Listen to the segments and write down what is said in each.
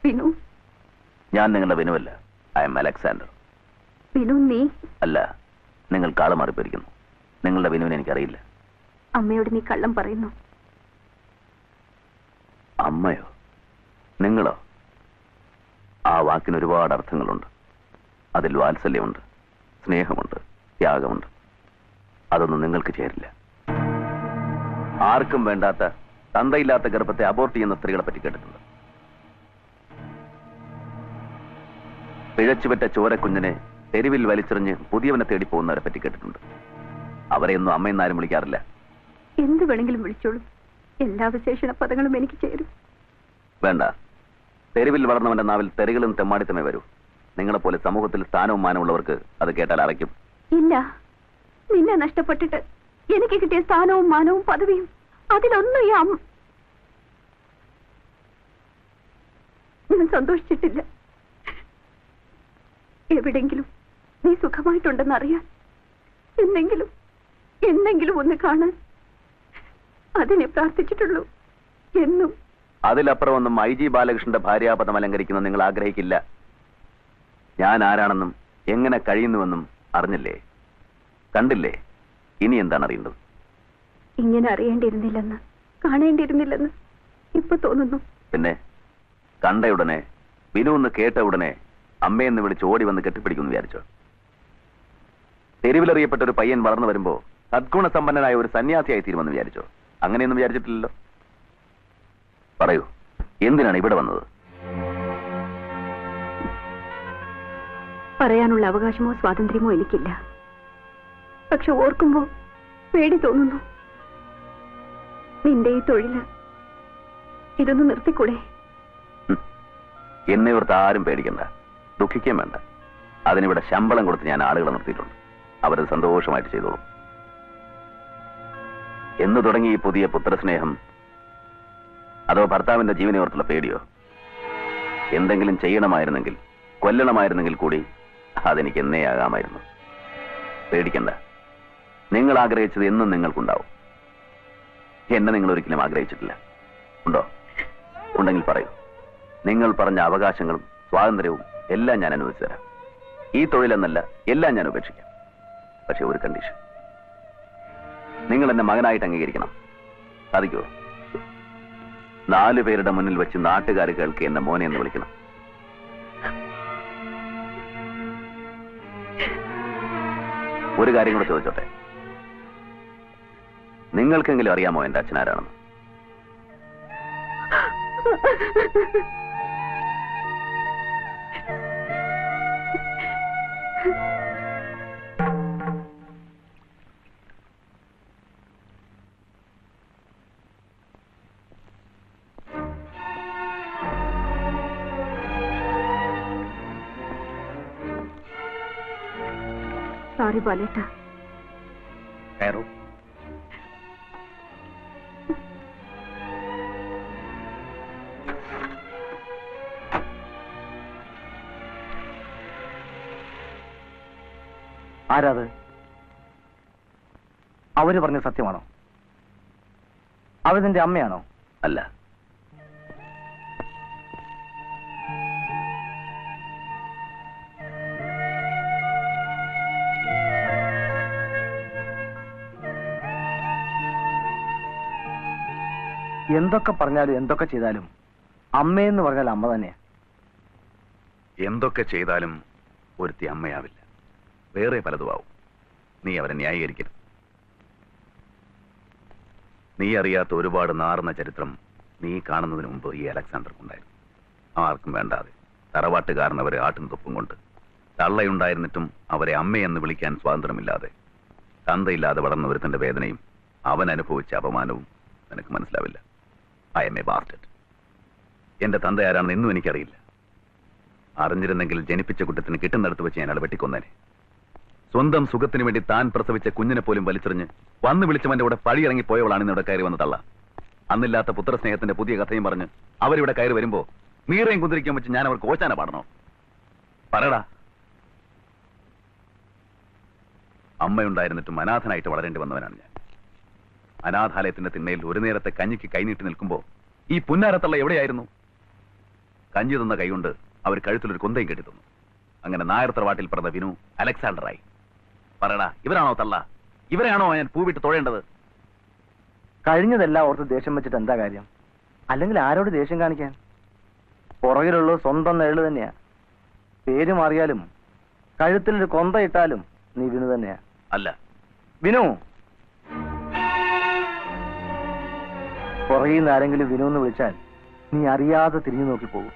വിനു ഞാൻ നിങ്ങളുടെ വിനുവല്ല ഐ എം അലക്സാണ്ടർ വിനു നീ അല്ല നിങ്ങൾ കാള് മാറിപ്പോയിരിക്കുന്നു നിങ്ങളുടെ വിനുവിനെ എനിക്കറിയില്ല അമ്മയോട് നീ കള്ളം പറയുന്നു അമ്മയോ നിങ്ങളോ ആ വാക്കിന് ഒരുപാട് അർത്ഥങ്ങളുണ്ട് അതിൽ വാത്സല്യമുണ്ട് സ്നേഹമുണ്ട് ത്യാഗമുണ്ട് അതൊന്നും നിങ്ങൾക്ക് ചേരില്ല ആർക്കും വേണ്ടാത്ത തന്തയില്ലാത്ത ഗർഭത്തെ അബോർട്ട് ചെയ്യുന്ന സ്ത്രീകളെ പറ്റി കേട്ടിട്ടുണ്ട് പിഴച്ചുപറ്റ ചോരക്കുഞ്ഞിനെ തെരുവിൽ വലിച്ചെറിഞ്ഞ് പുതിയവനെ തേടി പോകുന്നവരെ പറ്റി കേട്ടിട്ടുണ്ട് അവരെയൊന്നും അമ്മയെന്നാരും വിളിക്കാറില്ല എന്ത് വേണമെങ്കിലും വിളിച്ചോളൂ എല്ലാ വിശേഷണ പദങ്ങളും എനിക്ക് ചേരും വേണ്ട തെരുവിൽ വളർന്നവന്റെ നാവിൽ തെറികളും തെമ്മാടിത്തമേ വരൂ നിങ്ങളെപ്പോലെ സമൂഹത്തിൽ സ്ഥാനവും മാനമുള്ളവർക്ക് അത് കേട്ടാൽ അറയ്ക്കും ഇല്ല നിന്നെ നഷ്ടപ്പെട്ടിട്ട് എനിക്ക് കിട്ടിയ സ്ഥാനവും മാനവും പദവിയും അതിലൊന്നും ഈ അമ്മ ഞാൻ സന്തോഷിച്ചിട്ടില്ല എവിടെങ്കിലും നീ സുഖമായിട്ടുണ്ടെന്ന് അറിയാൻ എന്തെങ്കിലും എന്തെങ്കിലും ഒന്ന് കാണാൻ അതിനെ പ്രാർത്ഥിച്ചിട്ടുള്ളൂ എന്നും അതിലപ്പുറം ഒന്നും ഐ ജി ബാലകൃഷ്ണന്റെ ഭാര്യാപദം അലങ്കരിക്കുന്ന നിങ്ങൾ ആഗ്രഹിക്കില്ല ഞാൻ ആരാണെന്നും എങ്ങനെ കഴിയുന്നുവെന്നും അറിഞ്ഞില്ലേ കണ്ടില്ലേ ഇനി എന്താണ് അറിയേണ്ടത് ഇങ്ങനെ അറിയേണ്ടിയിരുന്നില്ലെന്ന് കാണേണ്ടിയിരുന്നില്ലെന്ന് ഇപ്പൊ തോന്നുന്നു പിന്നെ കണ്ട ഉടനെ വിനു എന്ന് കേട്ട ഉടനെ അമ്മയെന്ന് വിളിച്ച് ഓടി വന്ന് കെട്ടിപ്പിടിക്കുമെന്ന് വിചാരിച്ചോ തെരുവിലറിയപ്പെട്ട ഒരു പയ്യൻ വളർന്നു വരുമ്പോ സദ്ഗുണസമ്പന്നനായ ഒരു സന്യാസിയായി തീരുമെന്ന് വിചാരിച്ചോ അങ്ങനെയൊന്നും വിചാരിച്ചിട്ടില്ലല്ലോ പറയൂ എന്തിനാണ് ഇവിടെ വന്നത് പറയാനുള്ള അവകാശമോ സ്വാതന്ത്ര്യമോ എനിക്കില്ല പക്ഷെ ഓർക്കുമ്പോ പേടി തോന്നുന്നു നിന്റെ ഈ തൊഴില് ഇതൊന്ന് നിർത്തിക്കൂടെ ഹും. എന്നെ ഓർത്ത് ആരും പേടിക്കണ്ട ദുഃഖിക്കാൻ വേണ്ട അതിനിവിടെ ശമ്പളം കൊടുത്ത് ഞാൻ ആളുകളെ നിർത്തിയിട്ടുണ്ട് അവരത് സന്തോഷമായിട്ട് ചെയ്തോളും എന്ന് തുടങ്ങി ഈ പുതിയ പുത്രസ്നേഹം അതോ ഭർത്താവിന്റെ ജീവനെ ഓർത്തുള്ള പേടിയോ എന്തെങ്കിലും ചെയ്യണമായിരുന്നെങ്കിൽ കൊല്ലണമായിരുന്നെങ്കിൽ കൂടി അതെനിക്ക് എന്നേ ആകാമായിരുന്നു പേടിക്കണ്ട നിങ്ങൾ ആഗ്രഹിച്ചത് എന്നും നിങ്ങൾക്കുണ്ടാവും എന്നെ നിങ്ങൾ ഒരിക്കലും ആഗ്രഹിച്ചിട്ടില്ല ഉണ്ടോ ഉണ്ടെങ്കിൽ പറയൂ നിങ്ങൾ പറഞ്ഞ അവകാശങ്ങളും സ്വാതന്ത്ര്യവും എല്ലാം ഞാൻ അനുവദിച്ചു തരാം ഈ തൊഴിലെന്നല്ല എല്ലാം ഞാൻ ഉപേക്ഷിക്കാം പക്ഷെ ഒരു കണ്ടീഷൻ നിങ്ങൾ എന്നെ മകനായിട്ട് അംഗീകരിക്കണം സാധിക്കുമോ നാലു പേരുടെ മുന്നിൽ വെച്ച് നാട്ടുകാർ കേൾക്ക് എന്നെ മോനെ എന്ന് വിളിക്കണം ഒരു കാര്യം കൂടെ ചോദിച്ചോട്ടെ നിങ്ങൾക്കെങ്കിലും അറിയാമോ എന്റെ അച്ഛനാരാണെന്ന് സോറി ബാലേട്ട കയറൂ ആരാത് അവര് പറഞ്ഞ സത്യമാണോ അവരിന്റെ അമ്മയാണോ അല്ല എന്തൊക്കെ പറഞ്ഞാലും എന്തൊക്കെ ചെയ്താലും അമ്മയെന്ന് പറഞ്ഞാൽ അമ്മ തന്നെയാ എന്തൊക്കെ ചെയ്താലും ഒരുത്തി അമ്മയാവില്ല വേറെ പലതും ആവും നീ അവരെ ന്യായീകരിക്കരുത് നീ അറിയാത്ത ഒരുപാട് നാറുന്ന ചരിത്രം നീ കാണുന്നതിന് മുമ്പ് ഈ അലക്സാണ്ടർക്കുണ്ടായിരുന്നു ആർക്കും വേണ്ടാതെ തറവാട്ടുകാരൻ അവരെ ആട്ടും തൊപ്പും കൊണ്ട് തള്ളയുണ്ടായിരുന്നിട്ടും അവരെ അമ്മയെന്ന് വിളിക്കാൻ സ്വാതന്ത്ര്യമില്ലാതെ തന്തയില്ലാതെ വളർന്ന ഒരുത്തന്റെ വേദനയും അവൻ അനുഭവിച്ച അപമാനവും നിനക്ക് മനസ്സിലാവില്ല ഐ എം എ ബാസ്റ്റഡ് എന്റെ തന്ത ആരാണെന്ന് ഇന്നും എനിക്കറിയില്ല അറിഞ്ഞിരുന്നെങ്കിൽ ജനിപ്പിച്ച കുറ്റത്തിന് കിട്ടുന്നിടത്ത് വെച്ച് ഞാൻ അയാളെ വെട്ടിക്കൊന്നേനെ സ്വന്തം സുഖത്തിന് വേണ്ടി താൻ പ്രസവിച്ച കുഞ്ഞിനെ പോലും വലിച്ചെറിഞ്ഞ് വന്ന് വിളിച്ചവന്റെ കൂടെ പഴിയിറങ്ങി പോയവളാണ് ഇന്നിവിടെ കയറി വന്ന തള്ള അന്നില്ലാത്ത പുത്രസ്നേഹത്തിന്റെ പുതിയ കഥയും പറഞ്ഞ് അവരിവിടെ കയറി വരുമ്പോ മീറയും കുതിരിക്കാൻ വെച്ച് ഞാൻ അവർക്ക് ഓച്ചാന പാടണോ പറയടാ അമ്മയുണ്ടായിരുന്നിട്ടും അനാഥനായിട്ട് വളരേണ്ടി വന്നവനാണ് ഞാൻ അനാഥാലയത്തിന്റെ തിണ്ണയിൽ ഒരു നേരത്തെ കഞ്ഞിക്ക് കൈനീട്ടി നിൽക്കുമ്പോ ഈ പുന്നാരത്തള്ള എവിടെയായിരുന്നു കഞ്ഞി തന്ന കൈകൊണ്ട് അവർ കഴുത്തിലൊരു കൊന്തയും കെട്ടി തന്നു അങ്ങനെ നായർ തറവാട്ടിൽ പിറന്ന വിനു അലക്സാണ്ടറായി പറയടാ ഇവരാണോ തള്ള ഇവരെയാണോ ഞാൻ പൂവിട്ട് തൊഴേണ്ടത് കഴിഞ്ഞതെല്ലാം ഓർത്ത് ദേഷ്യം വെച്ചിട്ട് എന്താ കാര്യം അല്ലെങ്കിൽ ആരോട് ദേഷ്യം കാണിക്കാൻ പുറകിലുള്ളത് സ്വന്തം നിഴല് തന്നെയാ പേര് മാറിയാലും കഴുത്തിലൊരു കൊന്ത ഇട്ടാലും നീ വിനു തന്നെയാ അല്ല വിനു പുറകിൽ നിന്ന് ആരെങ്കിലും വിനു എന്ന് വിളിച്ചാൽ നീ അറിയാതെ തിരിഞ്ഞു നോക്കി പോകും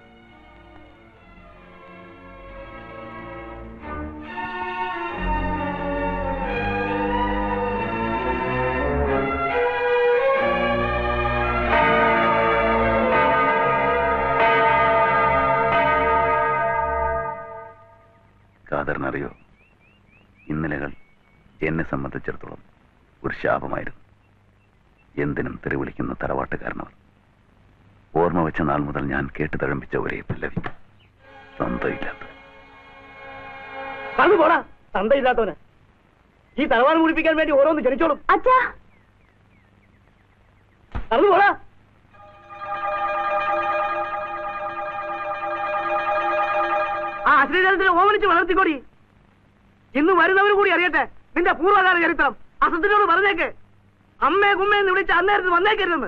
കാതറിനറിയോ ഇന്നലകൾ എന്നെ സംബന്ധിച്ചിടത്തോളം ഒരു ശാപമായിരുന്നു എന്തിനും തെറിവിളിക്കുന്ന തറവാട്ടുകാരനവർ ഓർമ്മ വെച്ച നാൾ മുതൽ ഞാൻ കേട്ട് തഴമ്പിച്ച ഒരേ പല്ലവി സ്വന്തമില്ലാത്ത കടന്നു പോടാ തന്തയില്ലാത്തവന് ഈ തലവാണ് മുടിപ്പിക്കാൻ വേണ്ടി ഓരോന്ന് ജനിച്ചോളും അച്ഛാ കടന്നു പോടാ ആ അശ്രീജനത്തിനെ ഓമനിച്ച് വളർത്തിക്കോടി ഇന്ന് വരുന്നവർ കൂടി അറിയട്ടെ നിന്റെ പൂർവ്വകാല ചരിത്രം അസത്തിനോട് പറഞ്ഞേക്ക് അമ്മയെ കുമ്മയെന്ന് വിളിച്ച് അന്നേരത്ത് വന്നേക്കരുതെന്ന്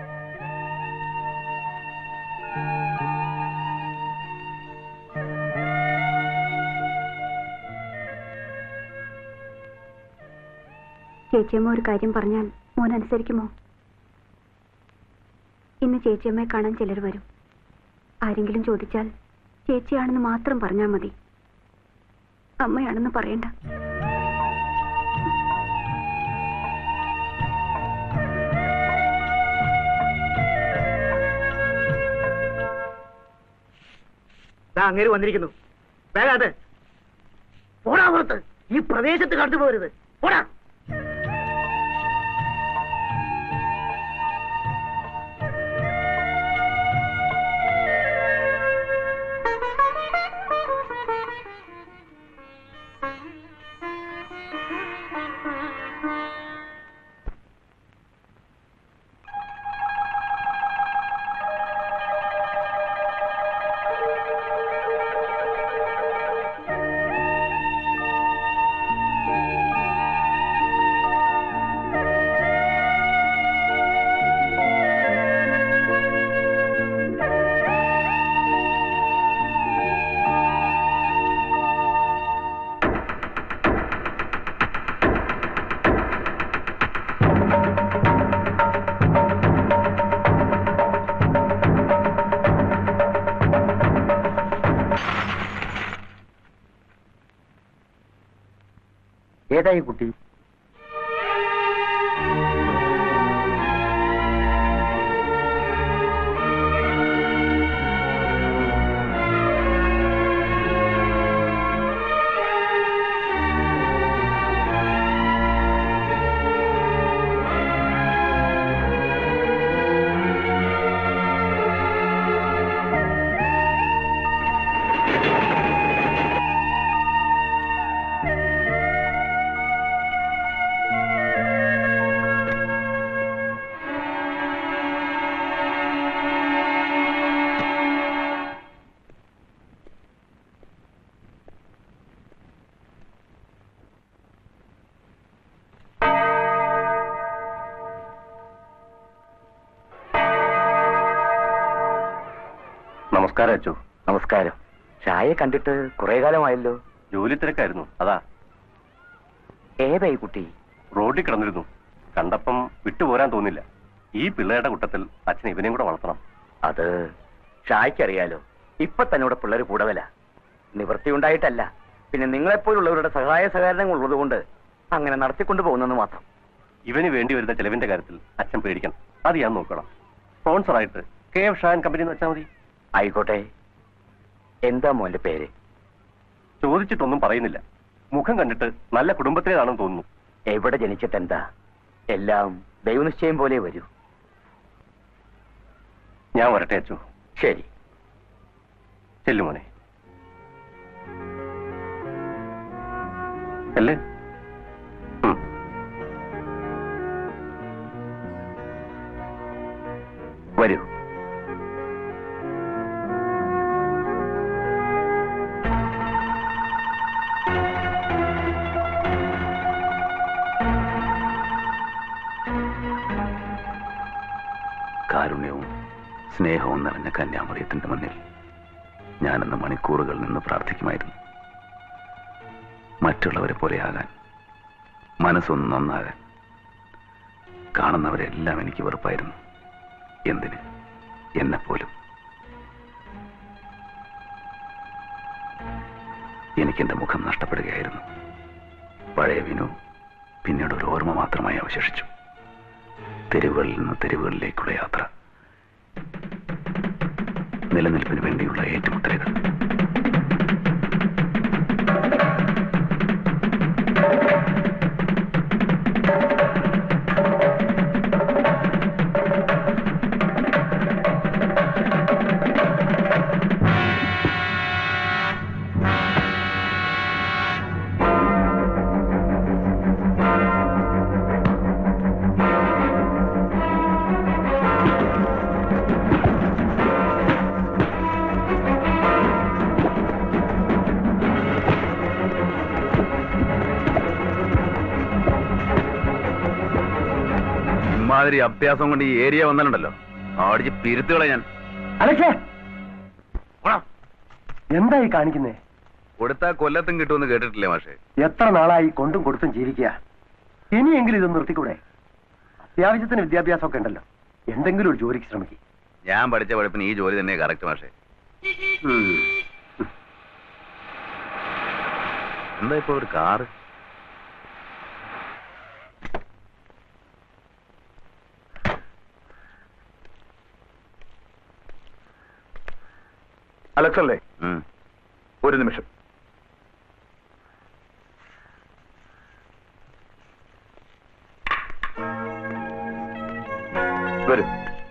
ചേച്ചിയമ്മ ഒരു കാര്യം പറഞ്ഞാൽ മോൻ അനുസരിക്കുമോ ഇന്ന് ചേച്ചിയമ്മയെ കാണാൻ ചിലർ വരും ആരെങ്കിലും ചോദിച്ചാൽ ചേച്ചിയാണെന്ന് മാത്രം പറഞ്ഞാൽ മതി അമ്മയാണെന്ന് പറയണ്ട ദാ അങ്ങേര് വന്നിരിക്കുന്നു വേഗാട്ടെ പോടാ പുറത്ത് ഈ പ്രദേശത്ത് കടന്നു പോരുത് പോടാ ഏതായി കുട്ടി നമസ്കാരം അച്ചു നമസ്കാരം ചായ കണ്ടിട്ട് കുറെ കാലമായല്ലോ ജോലി തിരക്കായിരുന്നു അതാ ഏതായി കുട്ടി റോഡിൽ കിടന്നിരുന്നു കണ്ടപ്പം വിട്ടുപോരാൻ തോന്നില്ല ഈ പിള്ളേരുടെ കൂട്ടത്തിൽ അച്ഛൻ ഇവനെയും കൂടെ വളർത്തണം അത് ഷായ്ക്കറിയാലോ ഇപ്പൊ തന്നെ ഇവിടെ പിള്ളേർ കൂടുതല നിവൃത്തി ഉണ്ടായിട്ടല്ല പിന്നെ നിങ്ങളെപ്പോലുള്ളവരുടെ സഹായ സഹകരണങ്ങൾ ഉള്ളതുകൊണ്ട് അങ്ങനെ നടത്തിക്കൊണ്ടു പോകുന്നെന്ന് മാത്രം ഇവന് വേണ്ടി വരുന്ന ചെലവിന്റെ കാര്യത്തിൽ അച്ഛൻ പേടിക്കണം അത് ഞാൻ നോക്കണം സ്പോൺസറായിട്ട് കെ എഫ് ഷാൻ കമ്പനി എന്ന് വെച്ചാൽ മതി ആയിക്കോട്ടെ എന്താ മോന്റെ പേര് ചോദിച്ചിട്ടൊന്നും പറയുന്നില്ല മുഖം കണ്ടിട്ട് നല്ല കുടുംബത്തിലേതാണെന്ന് തോന്നുന്നു എവിടെ ജനിച്ചിട്ടെന്താ എല്ലാം ദൈവനിശ്ചയം പോലെ വരൂ ഞാൻ വരട്ടെ അച്ചു ശരി ചെല്ലുമോനെ അല്ലേ ഉം. വരൂ സ്നേഹവും നിറഞ്ഞ കന്യാമറിയത്തിന്റെ മുന്നിൽ ഞാനെന്ന് മണിക്കൂറുകൾ നിന്ന് പ്രാർത്ഥിക്കുമായിരുന്നു മറ്റുള്ളവരെ പോലെയാകാൻ മനസ്സൊന്ന് നന്നാകാൻ കാണുന്നവരെല്ലാം എനിക്ക് വെറുപ്പായിരുന്നു എന്തിന് എന്നെപ്പോലും എനിക്കെന്റെ മുഖം നഷ്ടപ്പെടുകയായിരുന്നു പഴയ വിനു പിന്നീട് ഒരു ഓർമ്മ മാത്രമായി അവശേഷിച്ചു തെരുവുകളിൽ നിന്ന് തെരുവുകളിലേക്കുള്ള യാത്ര നിലനിൽപ്പിന് വേണ്ടിയുള്ള ഏറ്റുമുട്ടലുകൾ ഇമാതിരി അഭ്യാസം കൊണ്ട് ഈ ഏരിയ വന്നാലുണ്ടല്ലോ അടിച്ച് പിരുത്തുകളെ ഞാൻ അലക്സേ പോടാ. എന്തായി കാണിക്കുന്നേ കൊടുത്താ കൊല്ലത്തും കിട്ടുമെന്ന് കേട്ടിട്ടില്ലേ മാഷേ എത്ര നാളായി കൊണ്ടും കൊടുത്തും ജീവിക്കുക ഇനിയെങ്കിലും ഇത് നിർത്തിക്കൂടെ അത്യാവശ്യത്തിന് വിദ്യാഭ്യാസമൊക്കെ ഉണ്ടല്ലോ എന്തെങ്കിലും ഒരു ജോലിക്ക് ശ്രമിക്കും ഞാൻ പഠിച്ച പഠിപ്പിന് ഈ ജോലി തന്നെ കറക്റ്റ് മാഷേ എന്താ ഇപ്പൊ ഒരു കാറ് അലക്സല്ലേ ഉം. ഒരു നിമിഷം വരൂ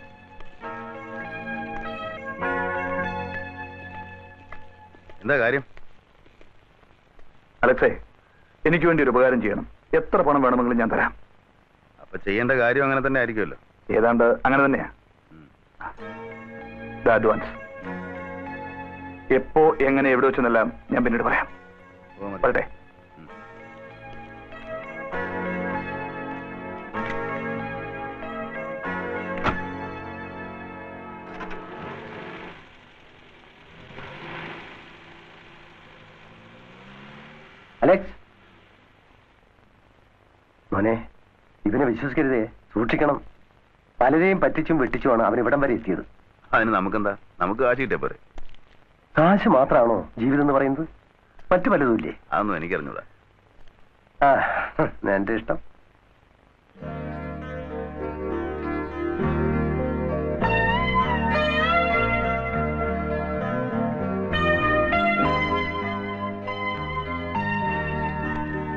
എന്താ കാര്യം അലക്സേ എനിക്ക് വേണ്ടി ഒരു ഉപകാരം ചെയ്യണം എത്ര പണം വേണമെങ്കിലും ഞാൻ തരാം അപ്പൊ ചെയ്യേണ്ട കാര്യം അങ്ങനെ തന്നെ ആയിരിക്കുമല്ലോ ഏതാണ്ട് അങ്ങനെ തന്നെയാ ഉം. അഡ്വാൻസ് എപ്പോ എങ്ങനെ എവിടെ വെച്ചെന്നെല്ലാം ഞാൻ പിന്നീട് പറയാം ഓ, മതി. വരട്ടെ ഉം. അലക്സ് മോനെ ഇവനെ വിശ്വസിക്കരുതേ സൂക്ഷിക്കണം പലരെയും പറ്റിച്ചും വെട്ടിച്ചുമാണ് അവൻ ഇവിടം വരെ എത്തിയത് അതിന് നമുക്കെന്താ നമുക്ക് കാശ് കിട്ടിയ പോരെ കാശ് മാത്രമാണോ ജീവിതം എന്ന് പറയുന്നത് മറ്റു പലതുമില്ലേ അതൊന്നും എനിക്കറിഞ്ഞൂടാ ആ എന്റെ ഇഷ്ടം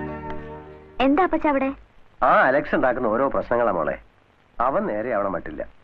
എന്താ അപ്പച്ച അവിടെ ആ അലക്സ് ഉണ്ടാക്കുന്ന ഓരോ പ്രശ്നങ്ങളാ മോളെ അവൻ നേരെ ആവണം മട്ടില്ല